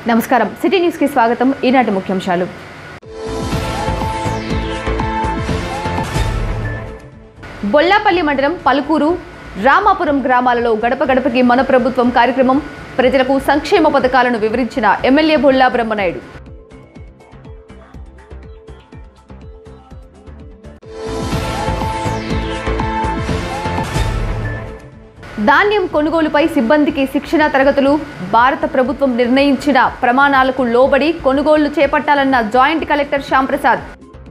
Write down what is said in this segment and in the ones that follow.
నమస్కారం city news కి స్వాగతం ఈనాటి ముఖ్యాంశాలు బొల్లాపల్లి మండలం పలుకూరు రామాపురం గ్రామాలలో గడప గడపకి మన ప్రభుత్వం కార్యక్రమం ప్రజలకు సంక్షేమ పథకాలను వివరించిన ఎమ్మెల్యే బొల్లా బ్రహ్మనాయుడు ధాన్యం కొనుగోలుపై సిబ్బందికి శిక్షణ తరగతులు భారత ప్రభుత్వం నిర్ణయించిన ప్రమాణాలకు లోబడి కొనుగోళ్లు చేపట్టాలన్న joint collector Shyamprasad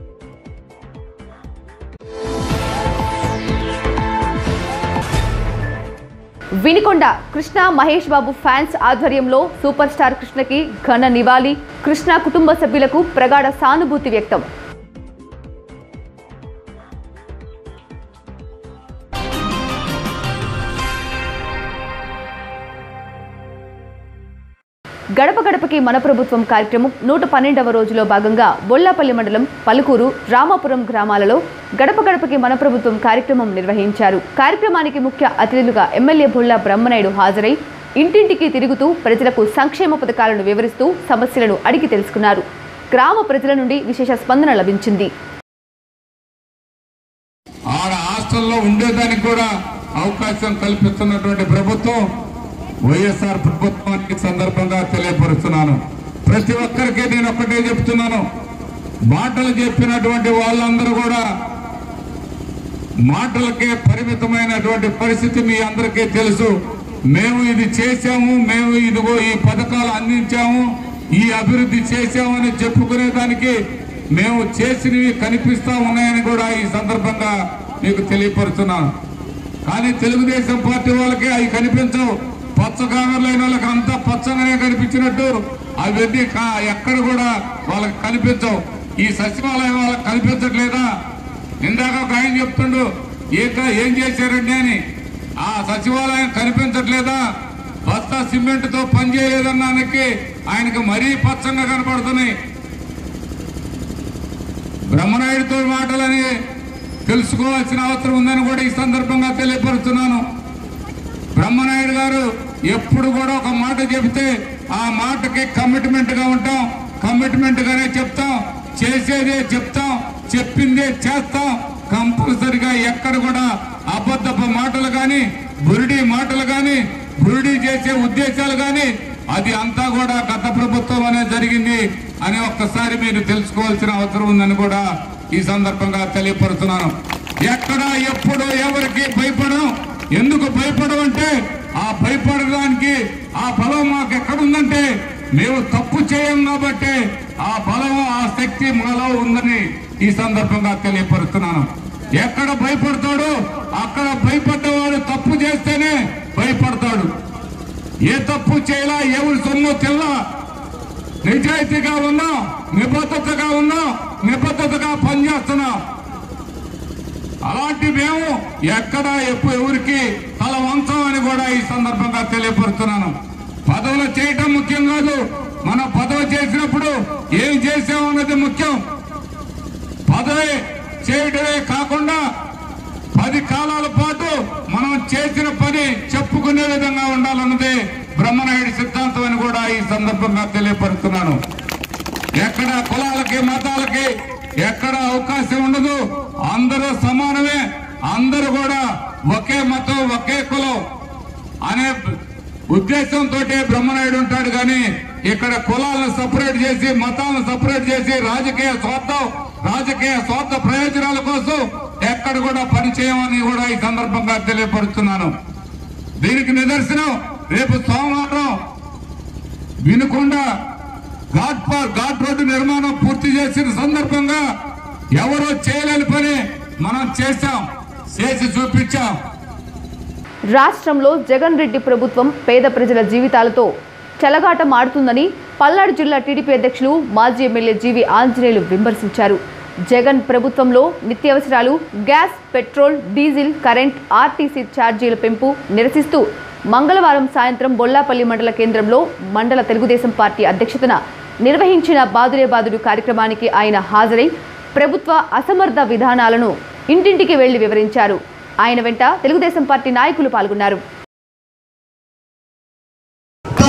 Vinukonda Krishna Mahesh Babu fans ఆధ్వర్యంలో సూపర్ స్టార్ కృష్ణకి ఘన నివాళి కృష్ణ కుటుంబ సభ్యులకు ప్రగాఢ సానుభూతి వ్యక్తం గడప గడపకి మన ప్రభుత్వం కార్యక్రమం నూట పన్నెండవ రోజులో భాగంగా బొల్లాపల్లి మండలం పలుకూరు రామాపురం గ్రామాలలో గడప గడపకి మన ప్రభుత్వం కార్యక్రమం నిర్వహించారు కార్యక్రమానికి ముఖ్య అతిథులుగా ఎమ్మెల్యే బొల్లా బ్రహ్మనాయుడు హాజరై ఇంటింటికి తిరుగుతూ ప్రజలకు సంక్షేమ పథకాలను వివరిస్తూ సమస్యలను అడిగి తెలుసుకున్నారు గ్రామ ప్రజల నుండి విశేష స్పందన లభించింది ఆడ హాస్టల్లో ఉండేదానికి కూడా అవకాశం కల్పిస్తున్నటువంటి ప్రభుత్వం వైఎస్ఆర్ ప్రభుత్వానికి సందర్భంగా తెలియపరుస్తున్నాను ప్రతి ఒక్కరికి నేను ఒక్కటే చెప్తున్నాను మాటలు చెప్పినటువంటి వాళ్ళందరూ కూడా మాటలకే పరిమితమైనటువంటి పరిస్థితి మీ అందరికీ తెలుసు మేము ఇది చేశాము మేము ఇదిగో ఈ పథకాలు అందించాము ఈ అభివృద్ధి చేశామని చెప్పుకునేదానికి మేము చేసినవి కనిపిస్తా ఉన్నాయని కూడా ఈ సందర్భంగా మీకు తెలియపరుస్తున్నాను కానీ తెలుగుదేశం పార్టీ వాళ్ళకి అవి కనిపించవు పచ్చ కాగర్లైన వాళ్ళకి అంతా పచ్చగానే కనిపించినట్టు అవన్నీ కా- ఎక్కడ కూడా వాళ్ళకి కనిపించవు ఈ సచివాలయం వాళ్ళకి కనిపించట్లేదా ఇందాక ఒక ఆయన చెప్తుండు ఏక ఏం చేశారండి అని ఆ సచివాలయం కనిపించట్లేదా బస్తా సిమెంట్ తో పని చేయలేదన్నానికి ఆయనకు మరీ పచ్చంగా కనపడుతున్నాయి బ్రహ్మనాయుడితో మాటలని తెలుసుకోవాల్సిన అవసరం ఉందని కూడా ఈ సందర్భంగా తెలియపరుస్తున్నాను బ్రహ్మనాయుడు గారు ఎప్పుడు కూడా ఒక మాట చెబితే ఆ మాటకి కమిట్మెంట్ గా ఉంటాం కమిట్మెంట్ గానే చెప్తాం చేసేదే చెప్తాం చెప్పిందే చేస్తాం కంపల్సరిగా ఎక్కడ కూడా అబద్ధపు మాటలు కానీ బురిడి మాటలు కానీ బురిడి చేసే ఉద్దేశాలు కానీ అది అంతా కూడా గత ప్రభుత్వం అనేది జరిగింది అని ఒక్కసారి మీరు తెలుసుకోవాల్సిన అవసరం ఉందని కూడా ఈ సందర్భంగా తెలియపరుస్తున్నాను ఎక్కడ ఎప్పుడు ఎవరికి భయపడం ఎందుకు భయపడం అంటే ఆ భయపడడానికి ఆ బలం మాకు ఎక్కడుందంటే మేము తప్పు చేయం కాబట్టి ఆ బలం ఆ శక్తి మాలో ఉందని ఈ సందర్భంగా తెలియపరుస్తున్నాను ఎక్కడ భయపడతాడో అక్కడ భయపడ్డవాడు తప్పు చేస్తేనే భయపడతాడు ఏ తప్పు చేయలా ఎవరి సొమ్ము తిల్లా నిజాయితీగా ఉన్నాం నిబద్ధతగా ఉన్నాం నిబద్ధతగా పనిచేస్తున్నాం అలాంటి మేము ఎక్కడ ఎప్పుడు ఎవరికి తల వంచం అని కూడా ఈ సందర్భంగా తెలియపరుస్తున్నాను పదవులు చేయటం ముఖ్యం కాదు మనం పదవి చేసినప్పుడు ఏం చేసామన్నది ముఖ్యం పదవి చేయడమే కాకుండా పది కాలాల పాటు మనం చేసిన పని చెప్పుకునే విధంగా ఉండాలన్నది బ్రహ్మనాయుడి సిద్ధాంతం అని కూడా ఈ సందర్భంగా తెలియపరుస్తున్నాను ఎక్కడ కులాలకి మతాలకి ఎక్కడ అవకాశం ఉండదు అందరూ సమానమే అందరూ కూడా ఒకే మతం ఒకే కులం అనే ఉద్దేశంతో బ్రహ్మనాయుడు ఉంటాడు కానీ ఇక్కడ కులాలను సపరేట్ చేసి మతాలను సపరేట్ చేసి రాజకీయ స్వార్థం రాజకీయ స్వార్థ ప్రయోజనాల కోసం ఎక్కడ కూడా పనిచేయమని కూడా ఈ సందర్భంగా తెలియపరుస్తున్నాను దీనికి నిదర్శనం రేపు సోమవారం వినుకొండ ఘాట్ పార్ ఘాట్ రోడ్డు నిర్మాణం పూర్తి చేసిన సందర్భంగా ఎవరో చేయలేని పని మనం చేశాం చేసి చూపించాం రాష్ట్రంలో జగన్ రెడ్డి ప్రభుత్వం పేద ప్రజల జీవితాలతో చెలగాటం ఆడుతుందని పల్నాడు జిల్లా టీడీపీ అధ్యక్షులు మాజీ ఎమ్మెల్యే జీవి ఆంజనేయులు విమర్శించారు జగన్ ప్రభుత్వంలో నిత్యావసరాలు gas petrol diesel current RTC ఛార్జీల పెంపు నిరసిస్తూ మంగళవారం సాయంత్రం బొల్లాపల్లి మండల కేంద్రంలో మండల తెలుగుదేశం పార్టీ అధ్యక్షతన నిర్వహించిన బాదురే బాదుడు కార్యక్రమానికి ఆయన హాజరై ప్రభుత్వ అసమర్థ విధానాలను ఇంటింటికి వెళ్లి వివరించారు ఆయన వెంట తెలుగుదేశం పార్టీ నాయకులు పాల్గొన్నారు గతంలో చంద్రబాబు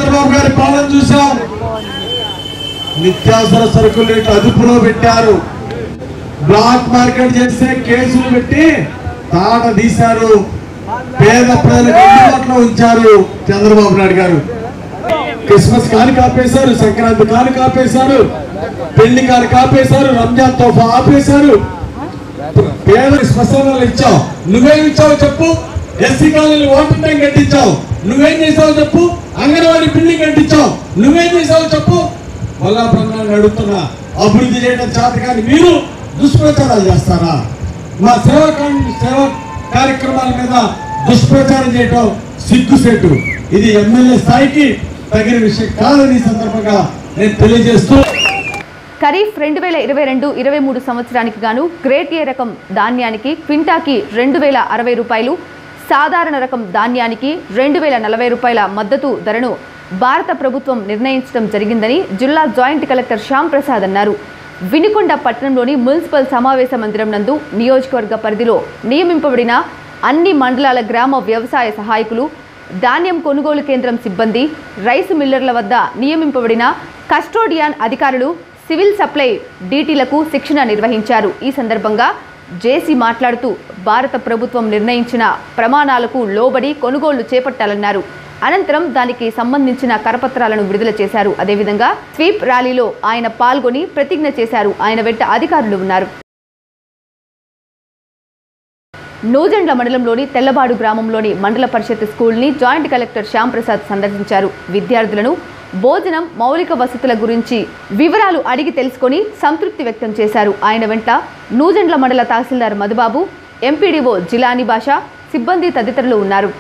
చంద్రబాబు గారి పాలన చూసాం నిత్యావసర సరుకులు రేట్లు అదుపులో పెట్టారు బ్లాక్ మార్కెట్ చేస్తే కేసులు పెట్టి తాట తీశారు పేద ప్రజలకు అందుబాటులో ఉంచారు చంద్రబాబు నాయుడు గారు క్రిస్మస్ కాని కాపేశారు సంక్రాంతి కాని కాపేశారు పెళ్లి కాని కాపేశారు రంజాన్ తోఫా ఆపేశారు పేద శ్మశానాలు ఇచ్చావు నువ్వేం ఇచ్చావు చెప్పు ఎస్సీ కాలనీ వాటర్ ట్యాంక్ కట్టించావు నువ్వేం చేసావు చెప్పు అంగన్వాడీ బిల్డింగ్ కట్టించావు నువ్వేం చేసావు చెప్పు మళ్ళా బ్రహ్మాన్ని అడుగుతున్నా అభివృద్ధి చేయడం చేత కానీ మీరు దుష్ప్రచారాలు చేస్తారా మా సేవా కాన్- సేవా కార్యక్రమాల మీద దుష్ప్రచారం చేయటం సిగ్గుసేటు ఇది ఎమ్మెల్యే స్థాయికి తగిన విషయం కాదని ఈ సందర్భంగా నేను తెలియజేస్తూ ఖరీఫ్ రెండు వేల ఇరవై రెండు ఇరవై మూడు సంవత్సరానికి గాను గ్రేట్ ఏ రకం ధాన్యానికి క్వింటాకి రెండు వేల అరవై రూపాయలు సాధారణ రకం ధాన్యానికి రెండు వేల నలభై రూపాయల మద్దతు ధరను భారత ప్రభుత్వం నిర్ణయించడం జరిగిందని జిల్లా జాయింట్ కలెక్టర్ శ్యామ్ ప్రసాద్ అన్నారు వినుకొండ పట్టణంలోని మున్సిపల్ సమావేశ మందిరం నందు నియోజకవర్గ పరిధిలో నియమింపబడిన అన్ని మండలాల గ్రామ వ్యవసాయ సహాయకులు ధాన్యం కొనుగోలు కేంద్రం సిబ్బంది రైసు మిల్లర్ల వద్ద నియమింపబడిన కస్టోడియన్ అధికారులు సివిల్ సప్లై డీటీలకు శిక్షణ నిర్వహించారు ఈ సందర్భంగా జేసీ మాట్లాడుతూ భారత ప్రభుత్వం నిర్ణయించిన ప్రమాణాలకు లోబడి కొనుగోళ్లు చేపట్టాలన్నారు అనంతరం దానికి సంబంధించిన కరపత్రాలను విడుదల చేశారు అదేవిధంగా స్వీప్ ర్యాలీలో ఆయన పాల్గొని ప్రతిజ్ఞ చేశారు ఆయన వెంట అధికారులు ఉన్నారు నూజెండ్ల మండలంలోని తెల్లబాడు గ్రామంలోని మండల పరిషత్ స్కూల్ని జాయింట్ కలెక్టర్ శ్యామ్ ప్రసాద్ సందర్శించారు విద్యార్థులను భోజనం మౌలిక వసతుల గురించి వివరాలు అడిగి తెలుసుకొని సంతృప్తి వ్యక్తం చేశారు ఆయన వెంట నూజెండ్ల మండల తహసీల్దార్ మధుబాబు ఎంపీడీఓ జిలానీ భాష సిబ్బంది తదితరులు ఉన్నారు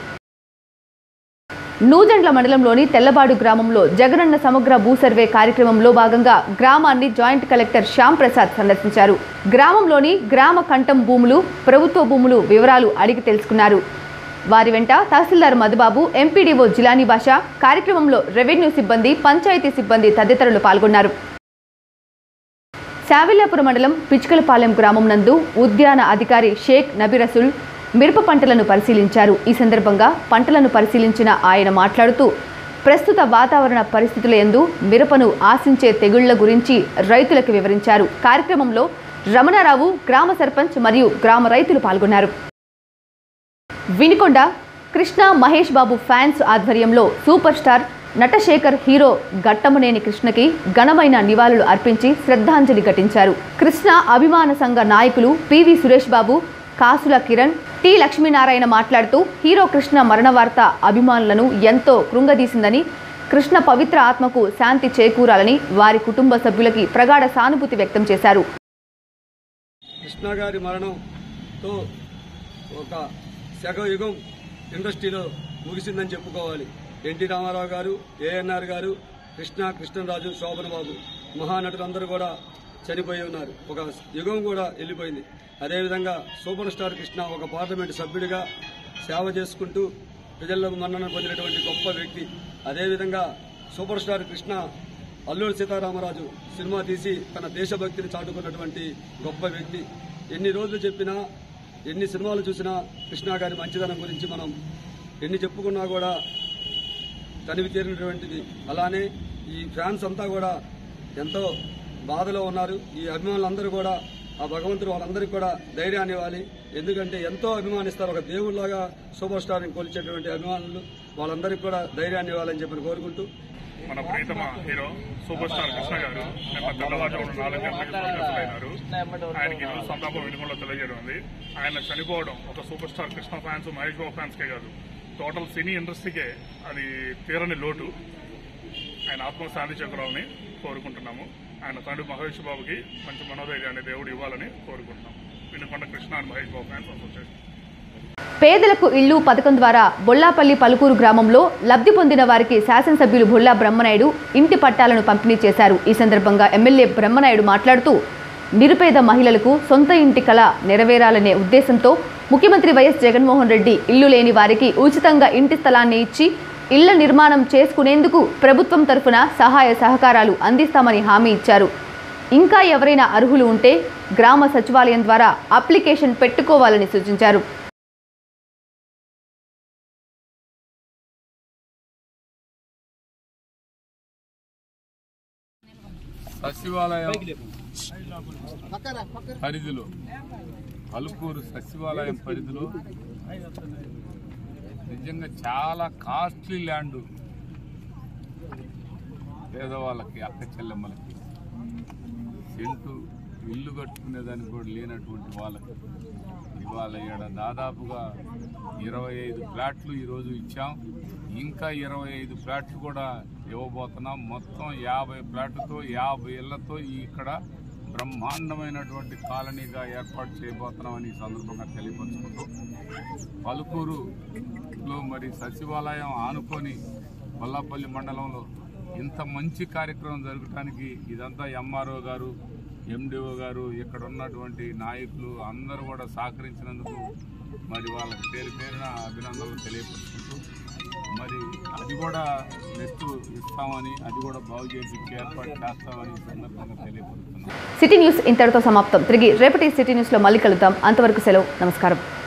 నూజెండ్ల మండలంలోని తెల్లబాడు గ్రామంలో జగనన్న సమగ్ర భూ సర్వే కార్యక్రమంలో భాగంగా గ్రామాన్ని జాయింట్ కలెక్టర్ శ్యామ్ ప్రసాద్ సందర్శించారు గ్రామంలోని గ్రామ కంఠం భూములు ప్రభుత్వ భూములు వివరాలు అడిగి తెలుసుకున్నారు వారి వెంట తహసీల్దార్ మధుబాబు ఎంపీడీఓ జిలానీ భాష కార్యక్రమంలో రెవెన్యూ సిబ్బంది పంచాయతీ సిబ్బంది తదితరులు పాల్గొన్నారు శావిల్యాపురం మండలం పిచ్కలపాలెం గ్రామం నందు ఉద్యాన అధికారి షేక్ నబిరసుల్ మిరప పంటలను పరిశీలించారు ఈ సందర్భంగా పంటలను పరిశీలించిన ఆయన మాట్లాడుతూ ప్రస్తుత వాతావరణ పరిస్థితుల యందు మిరపను ఆశించే తెగుళ్ల గురించి రైతులకు వివరించారు కార్యక్రమంలో రమణారావు గ్రామ సర్పంచ్ మరియు గ్రామ రైతులు పాల్గొన్నారు వినికొండ కృష్ణ మహేష్ బాబు ఫ్యాన్స్ ఆధ్వర్యంలో super star Natasekhar hero Ghattamaneni కృష్ణకి ఘనమైన నివాళులు అర్పించి శ్రద్ధాంజలి ఘటించారు కృష్ణ అభిమాన సంఘ నాయకులు పివి సురేష్ బాబు కాసుల కిరణ్ టి లక్ష్మీనారాయణ మాట్లాడుతూ హీరో కృష్ణ మరణ వార్త అభిమానులను ఎంతో కృంగదీసిందని కృష్ణ పవిత్ర ఆత్మకు శాంతి చేకూరాలని వారి కుటుంబ సభ్యులకి ప్రగాఢ సానుభూతి వ్యక్తం చేశారు కృష్ణ గారి మరణంతో ఒక శగ యుగం ఇండస్ట్రీలో ముగిసిందని చెప్పుకోవాలి ఎన్టీ రామారావు గారు ఏఎన్ఆర్ గారు కృష్ణ కృష్ణరాజు శోభన బాబు మహానటులందరూ కూడా చనిపోయి ఉన్నారు ఒక యుగం కూడా వెళ్ళిపోయింది అదేవిధంగా సూపర్ స్టార్ కృష్ణ ఒక పార్లమెంటు సభ్యుడిగా సేవ చేసుకుంటూ ప్రజల్లో మన్నన పొందినటువంటి గొప్ప వ్యక్తి అదేవిధంగా super star Krishna Alluri Sitaramaraju cinema తీసి తన దేశభక్తిని చాటుకున్నటువంటి గొప్ప వ్యక్తి ఎన్ని రోజులు చెప్పినా ఎన్ని సినిమాలు చూసినా కృష్ణ గారి మంచిదనం గురించి మనం ఎన్ని చెప్పుకున్నా కూడా తనివి తీరినటువంటిది అలానే ఈ ఫ్యాన్స్ అంతా కూడా ఎంతో బాధలో ఉన్నారు ఈ అభిమానులందరూ కూడా ఆ భగవంతుడు వాళ్ళందరికీ కూడా ధైర్యాన్ని ఇవ్వాలి ఎందుకంటే ఎంతో అభిమానిస్తారు ఒక దేవుళ్లాగా సూపర్ స్టార్ని కొలిచేటువంటి అభిమానులు వాళ్ళందరికీ కూడా ధైర్యాన్ని ఇవ్వాలని చెప్పి కోరుకుంటూ మన ప్రీతమ హీరో సూపర్ స్టార్ కృష్ణ గారు నిన్న తెల్లవారుజామున నాలుగు గంటలకు స్వర్గస్థులైనారు ఆయనకి ఈరోజు సంతాపం వినుకొండలో తెలియజేయడం ఉంది ఆయన చనిపోవడం ఒక super star Krishna fans Mahesh Babu ఫ్యాన్స్కే కాదు టోటల్ సినీ ఇండస్ట్రీకే అది తీరని లోటు ఆయన ఆత్మ శాంతి చేకూరాలని కోరుకుంటున్నాము ఆయన తండ్రి మహేష్ బాబుకి మంచి మనోధైర్యాన్ని దేవుడు ఇవ్వాలని కోరుకుంటున్నాం Vinukonda Krishna and Mahesh Babu fans association పేదలకు ఇళ్లు పథకం ద్వారా బొల్లాపల్లి పలుకూరు గ్రామంలో లబ్ధి పొందిన వారికి శాసనసభ్యులు బొల్లా బ్రహ్మనాయుడు ఇంటి పట్టాలను పంపిణీ చేశారు ఈ సందర్భంగా ఎమ్మెల్యే బ్రహ్మనాయుడు మాట్లాడుతూ నిరుపేద మహిళలకు సొంత ఇంటి కళ నెరవేరాలనే ఉద్దేశంతో ముఖ్యమంత్రి వైఎస్ జగన్మోహన్ రెడ్డి ఇల్లు లేని వారికి ఉచితంగా ఇంటి స్థలాన్ని ఇచ్చి ఇళ్ల నిర్మాణం చేసుకునేందుకు ప్రభుత్వం తరఫున సహాయ సహకారాలు అందిస్తామని హామీ ఇచ్చారు ఇంకా ఎవరైనా అర్హులు ఉంటే గ్రామ సచివాలయం ద్వారా అప్లికేషన్ పెట్టుకోవాలని సూచించారు సచివాలయం పరిధిలో పలుకూరు సచివాలయం పరిధిలో నిజంగా చాలా కాస్ట్లీ ల్యాండ్ పేదవాళ్ళకి అక్క చెల్లెమ్మలకి సెంటు ఇల్లు కట్టుకునేదానికి కూడా లేనటువంటి వాళ్ళకి ఇవాళ ఇక్కడ దాదాపుగా ఇరవై ఐదు ఫ్లాట్లు ఈరోజు ఇచ్చాం ఇంకా ఇరవై ఐదు ఫ్లాట్లు కూడా ఇవ్వబోతున్నాం మొత్తం యాభై ఫ్లాట్లతో యాభై ఇళ్లతో ఈ ఇక్కడ బ్రహ్మాండమైనటువంటి కాలనీగా ఏర్పాటు చేయబోతున్నామని ఈ సందర్భంగా తెలియపరుచుకుంటూ పలుకూరులో మరి సచివాలయం ఆనుకొని కొల్లాపల్లి మండలంలో ఇంత మంచి కార్యక్రమం జరగటానికి ఇదంతా ఎంఆర్ఓ గారు ఎండిఓ గారు ఇక్కడ ఉన్నటువంటి నాయకులు అందరూ కూడా సహకరించినందుకు మరి వాళ్ళకి పేరు పేరున అభినందనలు తెలియపరుచుకుంటూ మరి అది కూడా నెక్స్ట్ ఇస్తామని అది కూడా బాగు చేసి ఇచ్చే ఏర్పాటు చేస్తామని ఈ సందర్భంగా తెలియపరుస్తున్నాం సిటీ న్యూస్ ఇంతటితో సమాప్తం తిరిగి రేపటి సిటీ న్యూస్లో మళ్ళీ కలుద్దాం అంతవరకు సెలవు నమస్కారం